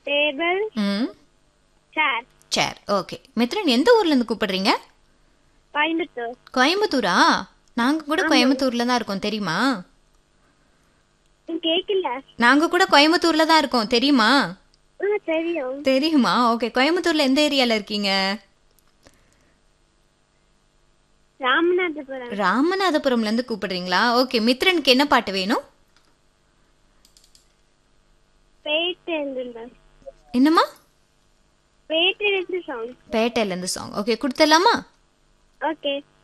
table ம் சேர் சேர் okay Mithran எந்த ஊர்லேருந்து கூப்பிடுறீங்க கோயம்புத்தூர் கோயம்புத்தூரா நாங்கள் கூட கோயம்புத்தூரில் தான் இருக்கோம் தெரியுமா ம், கேக்கல நாங்கள் கூட கோயம்புத்தூரில் தான் இருக்கோம் தெரியுமா ஆ தெரியும் தெரியுமா ஓகே கோயம்புத்தூரில் எந்த ஏரியாவில் இருக்கீங்க ராமநாதபுரம் ராமநாதபுரம்லேருந்து கூப்பிடுறீங்களா ஓகே மித்ரனுக்கு என்ன பாட்டு வேணும் பேட்டேந்து என்னம்மா பேட்டேந்து சாங் பேட்டையிலேருந்து சாங் ஓகே கொடுத்துடலாமா ஓகே